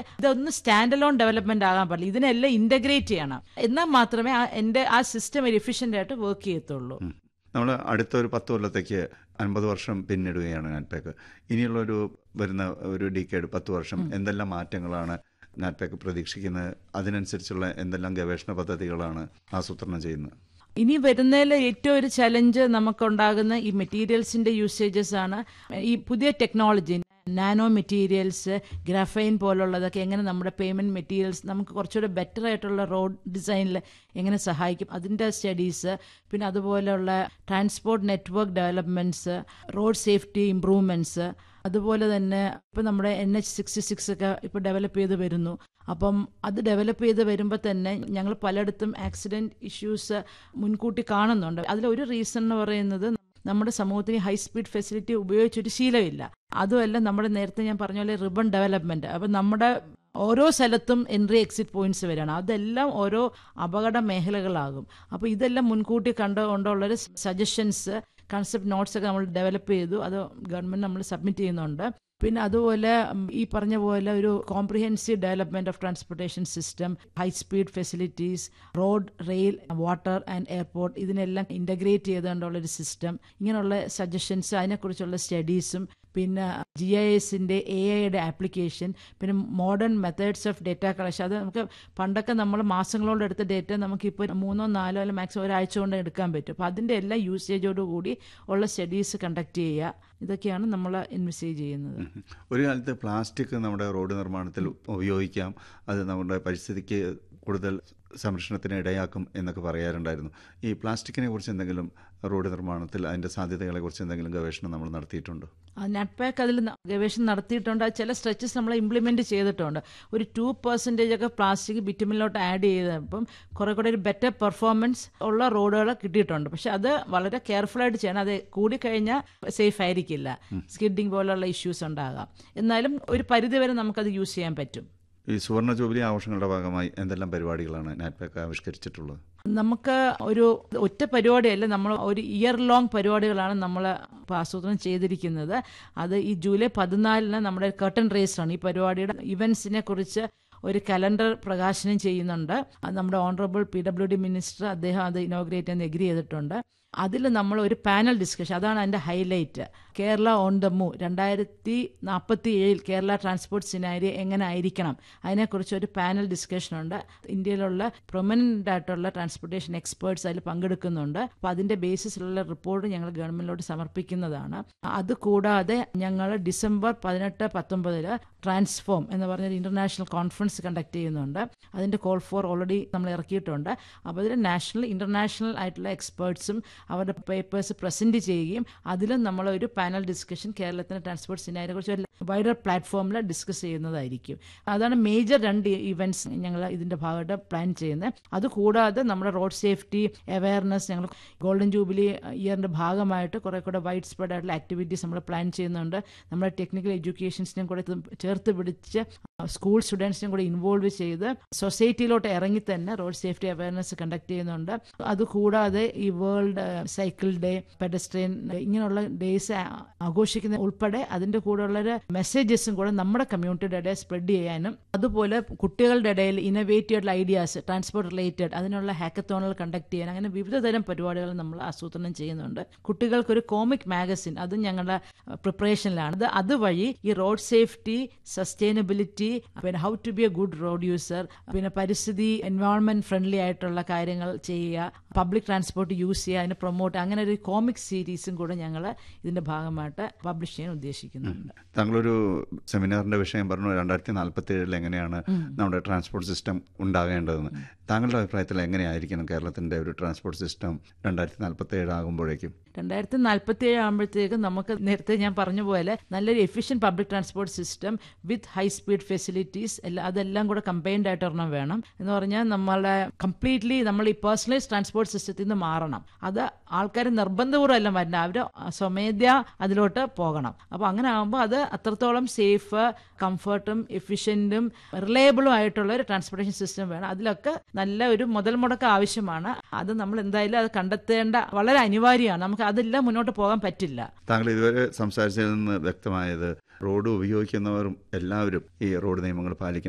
ഇതൊന്ന് stand alone development ആകാൻ പാടില്ല ഇതിനെല്ലാം ഇന്റഗ്രേറ്റ് ചെയ്യണം എന്നാൽ മാത്രമേ ആ- എൻ്റെ ആ സിസ്റ്റം ഒരു എഫിഷ്യൻ്റ് ആയിട്ട് വർക്ക് ചെയ്യത്തുള്ളൂ നമ്മൾ അടുത്ത ഒരു പത്ത് കൊല്ലത്തേക്ക് അൻപത് വർഷം പിന്നിടുകയാണ് നാറ്റ്പാക്ക് ഇനിയുള്ളൊരു വരുന്ന ഒരു ഡീക്കേഡ് പത്ത് വർഷം എന്തെല്ലാം മാറ്റങ്ങളാണ് നാറ്റ്പാക്ക് പ്രതീക്ഷിക്കുന്നത് അതിനനുസരിച്ചുള്ള എന്തെല്ലാം ഗവേഷണ പദ്ധതികളാണ് ആസൂത്രണം ചെയ്യുന്നത് ഇനി വരുന്നതിൽ ഏറ്റവും ഒരു ചലഞ്ച് നമുക്കുണ്ടാകുന്ന ഈ മെറ്റീരിയൽസിന്റെ യൂസേജസ് ആണ് ഈ പുതിയ ടെക്നോളജി നാനോ മെറ്റീരിയൽസ് ഗ്രഫൈൻ പോലുള്ളതൊക്കെ എങ്ങനെ നമ്മുടെ പേയ്മെന്റ് മെറ്റീരിയൽസ് നമുക്ക് കുറച്ചുകൂടെ ബെറ്റർ ആയിട്ടുള്ള റോഡ് ഡിസൈനിൽ എങ്ങനെ സഹായിക്കും അതിൻ്റെ സ്റ്റഡീസ് പിന്നെ അതുപോലെയുള്ള transport network developments road safety improvements അതുപോലെ തന്നെ ഇപ്പം നമ്മുടെ എൻ എച്ച് സിക്സ്റ്റി സിക്സ് ഒക്കെ ഇപ്പോൾ ഡെവലപ്പ് ചെയ്ത് വരുന്നു അപ്പം അത് ഡെവലപ്പ് ചെയ്ത് വരുമ്പോൾ തന്നെ ഞങ്ങൾ പലയിടത്തും ആക്സിഡൻറ്റ് ഇഷ്യൂസ് മുൻകൂട്ടി കാണുന്നുണ്ട് അതിലൊരു റീസൺ എന്ന് പറയുന്നത് നമ്മുടെ സമൂഹത്തിന് ഹൈ സ്പീഡ് ഫെസിലിറ്റി ഉപയോഗിച്ചൊരു ശീലമില്ല അതുമല്ല നമ്മുടെ നേരത്തെ ഞാൻ പറഞ്ഞ പോലെ റിബൺ ഡെവലപ്മെന്റ് അപ്പം നമ്മുടെ ഓരോ സ്ഥലത്തും എൻട്രി എക്സിറ്റ് പോയിന്റ്സ് വരികയാണ് അതെല്ലാം ഓരോ അപകട മേഖലകളാകും അപ്പോൾ ഇതെല്ലാം മുൻകൂട്ടി കണ്ടുകൊണ്ടുള്ളൊരു സജഷൻസ് കൺസെപ്റ്റ് നോട്ട്സ് ഒക്കെ നമ്മൾ ഡെവലപ്പ് ചെയ്തു അത് ഗവൺമെന്റ് നമ്മൾ സബ്മിറ്റ് ചെയ്യുന്നുണ്ട് പിന്നെ അതുപോലെ ഉം, ഈ പറഞ്ഞ പോലെ ഒരു comprehensive development of transportation system high speed facilities road rail water and airport ഇതിനെല്ലാം ഇന്റഗ്രേറ്റ് ചെയ്തുകൊണ്ടുള്ള ഒരു സിസ്റ്റം ഇങ്ങനെയുള്ള സജഷൻസ് അതിനെക്കുറിച്ചുള്ള സ്റ്റഡീസും പിന്നെ ജി ഐ എസിൻ്റെ എ ഐയുടെ ആപ്ലിക്കേഷൻ പിന്നെ modern methods of data collection അത് നമുക്ക് പണ്ടൊക്കെ നമ്മൾ മാസങ്ങളോട് എടുത്ത ഡേറ്റ നമുക്കിപ്പോൾ മൂന്നോ നാലോ അല്ലെങ്കിൽ മാക്സിമം ഒരാഴ്ച കൊണ്ട് എടുക്കാൻ പറ്റും അപ്പോൾ അതിൻ്റെ എല്ലാ യൂസേജോട് കൂടി ഉള്ള സ്റ്റഡീസ് കണ്ടക്ട് ചെയ്യുക ഇതൊക്കെയാണ് നമ്മൾ ഇൻവെസ്റ്റേജ് ചെയ്യുന്നത് ഒരു കാലത്ത് പ്ലാസ്റ്റിക് നമ്മുടെ റോഡ് നിർമ്മാണത്തിൽ ഉപയോഗിക്കാം അത് നമ്മുടെ പരിസ്ഥിതിക്ക് കൂടുതൽ സംരക്ഷണത്തിന് ഇടയാക്കും എന്നൊക്കെ പറയാറുണ്ടായിരുന്നു ഈ പ്ലാസ്റ്റിക്കിനെ കുറിച്ച് എന്തെങ്കിലും റോഡ് നിർമ്മാണത്തിൽ അതിൻ്റെ സാധ്യതകളെ കുറിച്ച് എന്തെങ്കിലും ഗവേഷണം നമ്മൾ നടത്തിയിട്ടുണ്ടോ നട്ട്പാക്ക് അതിൽ ന- ഗവേഷണം നടത്തിയിട്ടുണ്ട് അത് ചില സ്ട്രെച്ചസ് നമ്മൾ ഇംപ്ലിമെന്റ് ചെയ്തിട്ടുണ്ട് ഒരു ടു പെർസെൻറ്റേജ് ഒക്കെ പ്ലാസ്റ്റിക് ബിറ്റുമിലോട്ട് ആഡ് ചെയ്തപ്പം കുറെ കൂടെ ഒരു ബെറ്റർ പെർഫോമൻസ് ഉള്ള റോഡുകൾ കിട്ടിയിട്ടുണ്ട് പക്ഷെ അത് വളരെ കെയർഫുൾ ആയിട്ട് ചെയ്യണം അത് കൂടിക്കഴിഞ്ഞാൽ സേഫ് ആയിരിക്കില്ല സ്കിഡിങ് പോലുള്ള ഇഷ്യൂസ് ഉണ്ടാകാം എന്നാലും ഒരു പരിധിവരെ നമുക്കത് യൂസ് ചെയ്യാൻ പറ്റും ഈ സുവർണ ജൂബിലി ആഘോഷങ്ങളുടെ ഭാഗമായി എന്തെല്ലാം പരിപാടികളാണ് നാറ്റ്പാക്ക് ആവിഷ്കരിച്ചിട്ടുള്ളത് നമുക്ക് ഒരു ഒറ്റ പരിപാടിയല്ല നമ്മൾ ഒരു ഇയർ ലോങ് പരിപാടികളാണ് നമ്മൾ ഇപ്പോൾ ആസൂത്രണം ചെയ്തിരിക്കുന്നത് അത് ഈ ജൂലൈ പതിനാലിന് നമ്മുടെ കർട്ടൻ റേസ് ആണ് ഈ പരിപാടിയുടെ ഇവൻസിനെ കുറിച്ച് ഒരു കലണ്ടർ പ്രകാശനം ചെയ്യുന്നുണ്ട് അത് നമ്മുടെ honourable P W D minister അദ്ദേഹം അത് ഇനോഗ്രേറ്റ് ചെയ്യാൻ എഗ്രി ചെയ്തിട്ടുണ്ട് അതിൽ നമ്മൾ ഒരു പാനൽ ഡിസ്കഷൻ അതാണ് അതിൻ്റെ highlight Kerala on the move രണ്ടായിരത്തി നാൽപ്പത്തി ഏഴിൽ കേരള ട്രാൻസ്പോർട്ട് സിനാരി എങ്ങനെ ആയിരിക്കണം അതിനെക്കുറിച്ച് ഒരു പാനൽ ഡിസ്കഷൻ ഉണ്ട് ഇന്ത്യയിലുള്ള പ്രൊമനൻ്റ് ആയിട്ടുള്ള ട്രാൻസ്പോർട്ടേഷൻ എക്സ്പേർട്സ് അതിൽ പങ്കെടുക്കുന്നുണ്ട് അപ്പോൾ അതിൻ്റെ ബേസിസിലുള്ള റിപ്പോർട്ട് ഞങ്ങൾ ഗവൺമെൻറ്റിലോട്ട് സമർപ്പിക്കുന്നതാണ് അത് കൂടാതെ ഞങ്ങൾ ഡിസംബർ പതിനെട്ട് പത്തൊമ്പതില് ട്രാൻസ്ഫോം എന്ന് പറഞ്ഞൊരു ഇന്റർനാഷണൽ കോൺഫറൻസ് കണ്ടക്ട് ചെയ്യുന്നുണ്ട് അതിൻ്റെ കോൾ ഫോർ ഓൾറെഡി നമ്മൾ ഇറക്കിയിട്ടുണ്ട് അപ്പോൾ അതിൽ നാഷണൽ ഇന്റർനാഷണൽ ആയിട്ടുള്ള എക്സ്പേർട്സും അവരുടെ പേപ്പേഴ്സ് പ്രസന്റ് ചെയ്യുകയും അതിലും നമ്മൾ ഒരു പാനൽ ഡിസ്കഷൻ കേരളത്തിന് ട്രാൻസ്പോർട്ട് സിനാരിയെ കുറിച്ച് ഒരു വൈഡർ പ്ലാറ്റ്ഫോമിൽ ഡിസ്കസ് ചെയ്യുന്നതായിരിക്കും അതാണ് മേജർ രണ്ട് ഇവന്റ്സ് ഞങ്ങൾ ഇതിന്റെ ഭാഗമായിട്ട് പ്ലാൻ ചെയ്യുന്നത് അതുകൂടാതെ നമ്മുടെ റോഡ് സേഫ്റ്റി അവയർനെസ് ഞങ്ങൾ ഗോൾഡൻ ജൂബിലി ഇയറിന്റെ ഭാഗമായിട്ട് കുറെ കൂടെ വൈഡ് സ്പ്രെഡ് ആയിട്ടുള്ള ആക്ടിവിറ്റീസ് നമ്മൾ പ്ലാൻ ചെയ്യുന്നുണ്ട് നമ്മുടെ ടെക്നിക്കൽ എഡ്യൂക്കേഷൻസിനെയും കൂടെ ഇത് ചേർത്ത് പിടിച്ച് സ്കൂൾ സ്റ്റുഡൻസിനെയും കൂടെ ഇൻവോൾവ് ചെയ്ത് സൊസൈറ്റിയിലോട്ട് ഇറങ്ങി തന്നെ റോഡ് സേഫ്റ്റി അവയർനെസ് കണ്ടക്ട് ചെയ്യുന്നുണ്ട് അതുകൂടാതെ ഈ വേൾഡ് സൈക്കിൾ ഡേ പെഡസ്ട്രിയൻ ഇങ്ങനെയുള്ള ഡേയ്സ് ആഘോഷിക്കുന്ന ഉൾപ്പെടെ അതിന്റെ കൂടെയുള്ള മെസ്സേജസും കൂടെ നമ്മുടെ കമ്മ്യൂണിറ്റിയുടെ ഇടയിൽ സ്പ്രെഡ് ചെയ്യാനും അതുപോലെ കുട്ടികളുടെ ഇടയിൽ ഇന്നവേറ്റീവ് ആയിട്ടുള്ള ഐഡിയാസ് ട്രാൻസ്പോർട്ട് റിലേറ്റഡ് അതിനുള്ള ഹാക്കത്തോണുകൾ കണ്ടക്ട് ചെയ്യാൻ അങ്ങനെ വിവിധ തരം പരിപാടികൾ നമ്മൾ ആസൂത്രണം ചെയ്യുന്നുണ്ട് കുട്ടികൾക്കൊരു കോമിക് മാഗസിൻ അതും ഞങ്ങളുടെ പ്രിപ്പറേഷനിലാണ് അത് അതുവഴി ഈ റോഡ് സേഫ്റ്റി സസ്റ്റൈനബിലിറ്റി പിന്നെ how to be a good road user പിന്നെ പരിസ്ഥിതി എൻവയോൺമെന്റ് ഫ്രണ്ട്ലി ആയിട്ടുള്ള കാര്യങ്ങൾ ചെയ്യുക പബ്ലിക് ട്രാൻസ്പോർട്ട് യൂസ് ചെയ്യുക അതിനെ പ്രൊമോട്ട് അങ്ങനെ ഒരു കോമിക് സീരീസും കൂടെ ഞങ്ങൾ ഇതിന്റെ ഭാഗമായിട്ട് പബ്ലിഷ് ചെയ്യാൻ ഉദ്ദേശിക്കുന്നുണ്ട് താങ്കളൊരു സെമിനാറിന്റെ വിഷയം പറഞ്ഞു രണ്ടായിരത്തി നാൽപ്പത്തി ഏഴിൽ എങ്ങനെയാണ് നമ്മുടെ ട്രാൻസ്പോർട്ട് സിസ്റ്റം ഉണ്ടാകേണ്ടതെന്ന് താങ്കളുടെ അഭിപ്രായത്തിൽ എങ്ങനെയായിരിക്കണം കേരളത്തിന്റെ ഒരു ട്രാൻസ്പോർട്ട് സിസ്റ്റം രണ്ടായിരത്തി നാൽപ്പത്തി ഏഴ് ആകുമ്പോഴേക്കും രണ്ടായിരത്തി നാൽപ്പത്തി ഏഴ് ആകുമ്പോഴത്തേക്ക് നമുക്ക് നേരത്തെ ഞാൻ പറഞ്ഞ പോലെ നല്ലൊരു efficient public transport system with high speed facilities എല്ലാം അതെല്ലാം കൂടെ കമ്പൈൻഡ് ആയിട്ട് ഒരെണ്ണം വേണം എന്ന് പറഞ്ഞാൽ നമ്മളെ കംപ്ലീറ്റ്ലി നമ്മൾ ഈ പേഴ്സണലൈസ് ട്രാൻസ്പോർട്ട് സിസ്റ്റത്തിൽ നിന്ന് മാറണം അത് ആൾക്കാർ നിർബന്ധപൂർവ്വം എല്ലാം വരണം അവർ സ്വമേധ്യ അതിലോട്ട് പോകണം അപ്പോൾ അങ്ങനെ ആകുമ്പോൾ അത് അത്രത്തോളം സേഫ് കംഫർട്ടും എഫിഷ്യൻറ്റും റിലയബിളും ആയിട്ടുള്ള ഒരു ട്രാൻസ്പോർട്ടേഷൻ സിസ്റ്റം വേണം അതിലൊക്കെ നല്ല ഒരു മുതൽ മുടക്ക് ആവശ്യമാണ് അത് നമ്മൾ എന്തായാലും അത് കണ്ടെത്തേണ്ട വളരെ അനിവാര്യമാണ് നമുക്ക് അതില്ല മുന്നോട്ട് പോകാൻ പറ്റില്ല താങ്കൾ ഇതുവരെ സംസാരിച്ചതിൽ നിന്ന് വ്യക്തമായത് റോഡ് ഉപയോഗിക്കുന്നവരും എല്ലാവരും ഈ റോഡ് നിയമങ്ങൾ പാലിക്കണം